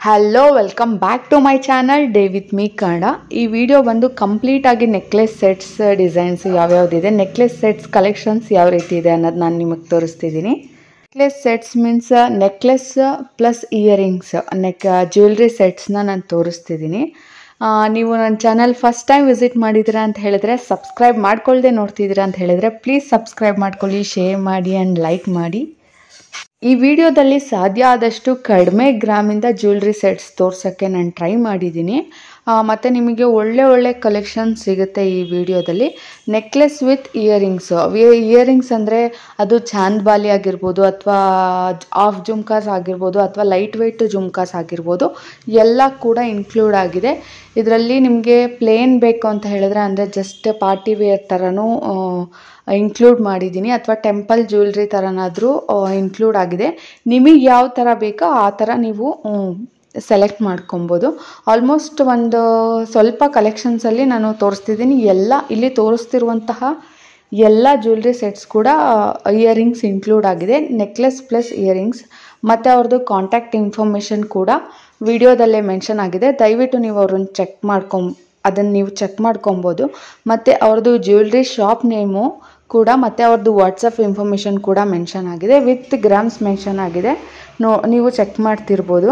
hello welcome back to my channel day with me Kannada ಈ video ಬಂದು complete ಆಗಿ necklace sets designs ಯಾವ್ಯಾವ್ದಿದೆ necklace sets collections ಯಾವ ರೀತಿ ಇದೆ ಅನ್ನೋದು ನಾನು ನಿಮಗೆ ತೋರಿಸ್ತಿದ್ದೀನಿ necklace sets means necklace plus earrings neck jewellery ಸೆಟ್ಸ್ನ ನಾನು ತೋರಿಸ್ತಿದ್ದೀನಿ ಆ, ನೀವು ನನ್ನ ಚಾನಲ್ ಫಸ್ಟ್ ಟೈಮ್ ವಿಸಿಟ್ ಮಾಡಿದ್ದೀರಾ ಅಂತ ಹೇಳಿದ್ರೆ ಸಬ್ಸ್ಕ್ರೈಬ್ ಮಾಡ್ಕೊಳ್ದೆ ನೋಡ್ತಿದ್ದೀರಾ ಅಂತ ಹೇಳಿದ್ರೆ ಪ್ಲೀಸ್ ಸಬ್ಸ್ಕ್ರೈಬ್ ಮಾಡ್ಕೊಳ್ಳಿ ಶೇರ್ ಮಾಡಿ ಆ್ಯಂಡ್ ಲೈಕ್ ಮಾಡಿ ಈ ವಿಡಿಯೋದಲ್ಲಿ ಸಾಧ್ಯ ಆದಷ್ಟು ಕಡಿಮೆ ಗ್ರಾಮಿಂದ ಜ್ಯುವೆಲ್ರಿ ಸೆಟ್ಸ್ ತೋರ್ಸೋಕ್ಕೆ ನಾನು ಟ್ರೈ ಮಾಡಿದ್ದೀನಿ ಮತ್ತು ನಿಮಗೆ ಒಳ್ಳೆ ಒಳ್ಳೆ ಕಲೆಕ್ಷನ್ ಸಿಗುತ್ತೆ ಈ ವಿಡಿಯೋದಲ್ಲಿ ನೆಕ್ಲೆಸ್ ವಿತ್ ಇಯರಿಂಗ್ಸ್ ಇಯರಿಂಗ್ಸ್ ಅಂದರೆ ಅದು ಚಾಂದ್ಬಾಲಿ ಆಗಿರ್ಬೋದು ಅಥವಾ ಆಫ್ ಜುಮ್ಕಾಸ್ ಆಗಿರ್ಬೋದು ಅಥವಾ ಲೈಟ್ ವೆಯ್ಟ್ ಜುಮ್ಕಾಸ್ ಆಗಿರ್ಬೋದು ಎಲ್ಲ ಕೂಡ ಇನ್ಕ್ಲೂಡ್ ಆಗಿದೆ ಇದರಲ್ಲಿ ನಿಮಗೆ ಪ್ಲೇನ್ ಬೇಕು ಅಂತ ಹೇಳಿದ್ರೆ ಅಂದರೆ ಜಸ್ಟ್ ಪಾರ್ಟಿ ವೇರ್ ಥರನೂ ಇನ್ಕ್ಲೂಡ್ ಮಾಡಿದ್ದೀನಿ ಅಥವಾ ಟೆಂಪಲ್ ಜ್ಯುವೆಲ್ರಿ ಥರನಾದರೂ ಇನ್ಕ್ಲೂಡ್ ಆಗಿದೆ ನಿಮಗೆ ಯಾವ ಥರ ಬೇಕೋ ಆ ಥರ ನೀವು ಸೆಲೆಕ್ಟ್ ಮಾಡ್ಕೊಬೋದು ಆಲ್ಮೋಸ್ಟ್ ಒಂದು ಸ್ವಲ್ಪ ಕಲೆಕ್ಷನ್ಸಲ್ಲಿ ನಾನು ತೋರಿಸ್ತಿದ್ದೀನಿ ಎಲ್ಲ ಇಲ್ಲಿ ತೋರಿಸ್ತಿರುವಂತಹ ಎಲ್ಲ ಜ್ಯುವೆಲ್ರಿ ಸೆಟ್ಸ್ ಕೂಡ ಇಯರಿಂಗ್ಸ್ ಇನ್ಕ್ಲೂಡ್ ಆಗಿದೆ ನೆಕ್ಲೆಸ್ ಪ್ಲಸ್ ಇಯರಿಂಗ್ಸ್ ಮತ್ತು ಅವ್ರದ್ದು ಕಾಂಟ್ಯಾಕ್ಟ್ ಇನ್ಫಾರ್ಮೇಷನ್ ಕೂಡ ವಿಡಿಯೋದಲ್ಲೇ ಮೆನ್ಷನ್ ಆಗಿದೆ ದಯವಿಟ್ಟು ನೀವು ಅವ್ರನ್ನ ಚೆಕ್ ಮಾಡ್ಕೊಂ ಅದನ್ನು ನೀವು ಚೆಕ್ ಮಾಡ್ಕೊಬೋದು ಮತ್ತು ಅವ್ರದ್ದು ಜ್ಯುವೆಲ್ರಿ ಶಾಪ್ ನೇಮು ಕೂಡ ಮತ್ತು ಅವ್ರದ್ದು ವಾಟ್ಸಪ್ ಇನ್ಫಾರ್ಮೇಷನ್ ಕೂಡ ಮೆನ್ಷನ್ ಆಗಿದೆ ವಿತ್ ಗ್ರಾಮ್ಸ್ ಮೆನ್ಷನ್ ಆಗಿದೆ ನೋ ನೀವು ಚೆಕ್ ಮಾಡ್ತಿರ್ಬೋದು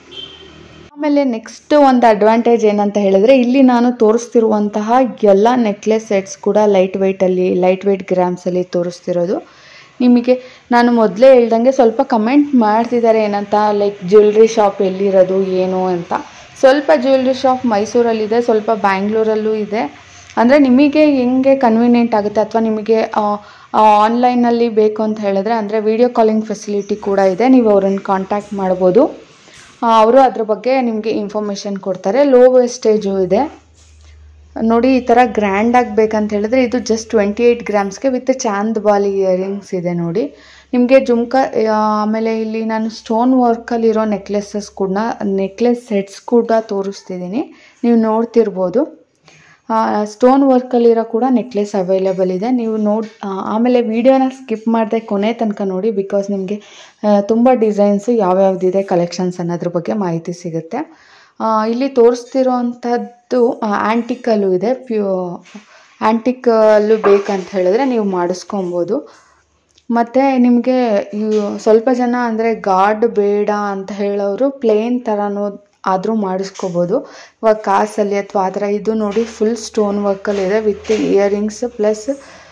ಆಮೇಲೆ ನೆಕ್ಸ್ಟ್ ಒಂದು ಅಡ್ವಾಂಟೇಜ್ ಏನಂತ ಹೇಳಿದ್ರೆ ಇಲ್ಲಿ ನಾನು ತೋರಿಸ್ತಿರುವಂತಹ ಎಲ್ಲ ನೆಕ್ಲೆಸ್ ಸೆಟ್ಸ್ ಕೂಡ ಲೈಟ್ ವೆಯ್ಟಲ್ಲಿ ಲೈಟ್ ವೆಯ್ಟ್ ಗ್ರಾಮ್ಸಲ್ಲಿ ತೋರಿಸ್ತಿರೋದು ನಿಮಗೆ ನಾನು ಮೊದಲೇ ಹೇಳ್ದಂಗೆ ಸ್ವಲ್ಪ ಕಮೆಂಟ್ ಮಾಡ್ತಿದ್ದಾರೆ ಏನಂತ ಲೈಕ್ ಜ್ಯುವೆಲ್ರಿ ಶಾಪ್ ಎಲ್ಲಿರೋದು ಏನು ಅಂತ ಸ್ವಲ್ಪ ಜ್ಯುವೆಲ್ರಿ ಶಾಪ್ ಮೈಸೂರಲ್ಲಿದೆ ಸ್ವಲ್ಪ ಬ್ಯಾಂಗ್ಳೂರಲ್ಲೂ ಇದೆ ಅಂದರೆ ನಿಮಗೆ ಹೆಂಗೆ ಕನ್ವೀನಿಯೆಂಟ್ ಆಗುತ್ತೆ ಅಥವಾ ನಿಮಗೆ ಆನ್ಲೈನಲ್ಲಿ ಬೇಕು ಅಂತ ಹೇಳಿದ್ರೆ ಅಂದರೆ ವಿಡಿಯೋ ಕಾಲಿಂಗ್ ಫೆಸಿಲಿಟಿ ಕೂಡ ಇದೆ ನೀವು ಅವ್ರನ್ನ ಕಾಂಟ್ಯಾಕ್ಟ್ ಮಾಡ್ಬೋದು ಅವರು ಅದ್ರ ಬಗ್ಗೆ ನಿಮಗೆ ಇನ್ಫಾರ್ಮೇಷನ್ ಕೊಡ್ತಾರೆ ಲೋ ವೇಸ್ಟೇಜು ಇದೆ ನೋಡಿ ಈ ಥರ ಗ್ರ್ಯಾಂಡ್ ಆಗಬೇಕಂತ ಹೇಳಿದ್ರೆ ಇದು ಜಸ್ಟ್ ಟ್ವೆಂಟಿ ಏಯ್ಟ್ ಗ್ರಾಮ್ಸ್ಗೆ ವಿತ್ ಚಾಂದ್ ಬಾಲ್ ಇಯರಿಂಗ್ಸ್ ಇದೆ ನೋಡಿ ನಿಮಗೆ ಜುಮ್ಕ ಆಮೇಲೆ ಇಲ್ಲಿ ನಾನು ಸ್ಟೋನ್ ವರ್ಕಲ್ಲಿರೋ ನೆಕ್ಲೆಸಸ್ ಕೂಡ ನೆಕ್ಲೆಸ್ ಸೆಟ್ಸ್ ಕೂಡ ತೋರಿಸ್ತಿದ್ದೀನಿ ನೀವು ನೋಡ್ತಿರ್ಬೋದು ಸ್ಟೋನ್ ವರ್ಕಲ್ಲಿರೋ ಕೂಡ ನೆಕ್ಲೆಸ್ ಅವೈಲೇಬಲ್ ಇದೆ ನೀವು ನೋಡಿ ಆಮೇಲೆ ವಿಡಿಯೋನ ಸ್ಕಿಪ್ ಮಾಡದೆ ಕೊನೆ ತನಕ ನೋಡಿ ಬಿಕಾಸ್ ನಿಮಗೆ ತುಂಬ ಡಿಸೈನ್ಸು ಯಾವ್ಯಾವ್ದಿದೆ ಕಲೆಕ್ಷನ್ಸ್ ಅನ್ನೋದ್ರ ಬಗ್ಗೆ ಮಾಹಿತಿ ಸಿಗುತ್ತೆ ಆ, ಇಲ್ಲಿ ತೋರಿಸ್ತಿರೋ ಅಂಥದ್ದು ಆ್ಯಂಟಿಕಲ್ಲೂ ಇದೆ ಪ್ಯೂ ಆ್ಯಂಟಿಕಲ್ಲೂ ಬೇಕಂತ ಹೇಳಿದ್ರೆ ನೀವು ಮಾಡಿಸ್ಕೊಬೋದು ಮತ್ತು ನಿಮಗೆ ಸ್ವಲ್ಪ ಜನ ಅಂದರೆ ಗಾರ್ಡ್ ಬೇಡ ಅಂತ ಹೇಳೋರು ಪ್ಲೇನ್ ಥರನೂ ಆದರೂ ಮಾಡಿಸ್ಕೋಬೋದು ಇವಾಗ ಕಾಸಲ್ಲಿ ಅಥವಾ ಆ ಥರ ಇದು ನೋಡಿ ಫುಲ್ ಸ್ಟೋನ್ ವರ್ಕಲ್ಲಿದೆ with earrings plus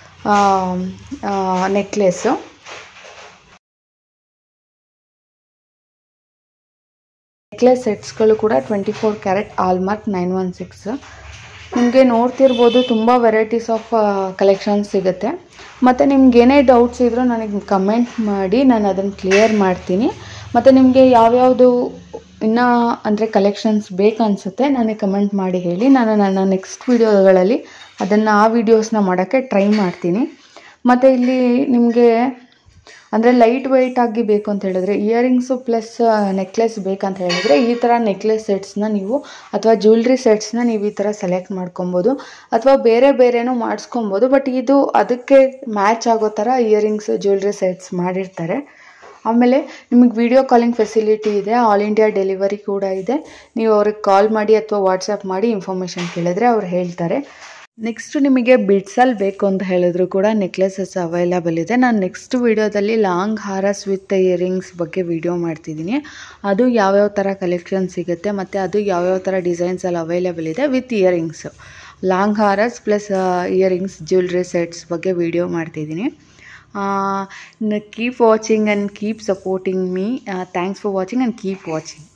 necklace necklace ಸೆಟ್ಸ್ಗಳು ಕೂಡ twenty four carat hallmark nine one six ನಿಮಗೆ ನೋಡ್ತಿರ್ಬೋದು ತುಂಬ ವೆರೈಟೀಸ್ ಆಫ್ ಕಲೆಕ್ಷನ್ಸ್ ಸಿಗುತ್ತೆ ಮತ್ತು ನಿಮ್ಗೆ ಏನೇ ಡೌಟ್ಸ್ ಇದ್ದರೂ ನನಗೆ ಕಮೆಂಟ್ ಮಾಡಿ ನಾನು ಅದನ್ನು ಕ್ಲಿಯರ್ ಮಾಡ್ತೀನಿ ಮತ್ತು ನಿಮಗೆ ಯಾವ್ಯಾವುದು ಇನ್ನೂ ಅಂದರೆ ಕಲೆಕ್ಷನ್ಸ್ ಬೇಕನ್ಸುತ್ತೆ ನನಗೆ ಕಮೆಂಟ್ ಮಾಡಿ ಹೇಳಿ ನಾನು ನನ್ನ ನೆಕ್ಸ್ಟ್ ವೀಡಿಯೋಗಳಲ್ಲಿ ಅದನ್ನು ಆ ವೀಡಿಯೋಸ್ನ ಮಾಡೋಕ್ಕೆ ಟ್ರೈ ಮಾಡ್ತೀನಿ ಮತ್ತು ಇಲ್ಲಿ ನಿಮಗೆ ಅಂದರೆ ಲೈಟ್ ವೆಯ್ಟ್ ಆಗಿ ಬೇಕು ಅಂತ ಹೇಳಿದ್ರೆ ಇಯರಿಂಗ್ಸು ಪ್ಲಸ್ ನೆಕ್ಲೆಸ್ ಬೇಕಂತ ಹೇಳಿದ್ರೆ ಈ ಥರ ನೆಕ್ಲೆಸ್ ಸೆಟ್ಸ್ನ ನೀವು ಅಥವಾ ಜ್ಯುವೆಲ್ರಿ ಸೆಟ್ಸ್ನ ನೀವು ಈ ಥರ ಸೆಲೆಕ್ಟ್ ಮಾಡ್ಕೊಬೋದು ಅಥವಾ ಬೇರೆ ಬೇರೆನೂ ಮಾಡಿಸ್ಕೊಬೋದು ಬಟ್ ಇದು ಅದಕ್ಕೆ ಮ್ಯಾಚ್ ಆಗೋ ಥರ ಇಯರಿಂಗ್ಸ್ ಜ್ಯುವೆಲ್ರಿ ಸೆಟ್ಸ್ ಮಾಡಿರ್ತಾರೆ ಆಮೇಲೆ ನಿಮಗೆ ವಿಡಿಯೋ ಕಾಲಿಂಗ್ ಫೆಸಿಲಿಟಿ ಇದೆ ಆಲ್ ಇಂಡಿಯಾ ಡೆಲಿವರಿ ಕೂಡ ಇದೆ ನೀವು ಅವ್ರಿಗೆ ಕಾಲ್ ಮಾಡಿ ಅಥವಾ ವಾಟ್ಸಪ್ ಮಾಡಿ ಇನ್ಫಾರ್ಮೇಷನ್ ಕೇಳಿದ್ರೆ ಅವ್ರು ಹೇಳ್ತಾರೆ ನೆಕ್ಸ್ಟ್ ನಿಮಗೆ ಬಿಡ್ಸಲ್ಲಿ ಬೇಕು ಅಂತ ಹೇಳಿದ್ರು ಕೂಡ ನೆಕ್ಲೆಸಸ್ ಅವೈಲಬಲ್ ಇದೆ ನಾನು ನೆಕ್ಸ್ಟ್ ವಿಡಿಯೋದಲ್ಲಿ ಲಾಂಗ್ ಹಾರಸ್ ವಿತ್ ಇಯರಿಂಗ್ಸ್ ಬಗ್ಗೆ ವಿಡಿಯೋ ಮಾಡ್ತಿದ್ದೀನಿ ಅದು ಯಾವ್ಯಾವ ಥರ ಕಲೆಕ್ಷನ್ ಸಿಗುತ್ತೆ ಮತ್ತು ಅದು ಯಾವ್ಯಾವ ಥರ ಡಿಸೈನ್ಸಲ್ಲಿ ಅವೈಲೇಬಲ್ ಇದೆ with earrings long haras plus earrings jewellery sets ಬಗ್ಗೆ ವಿಡಿಯೋ ಮಾಡ್ತಿದ್ದೀನಿ keep watching and keep supporting me thanks for watching and keep watching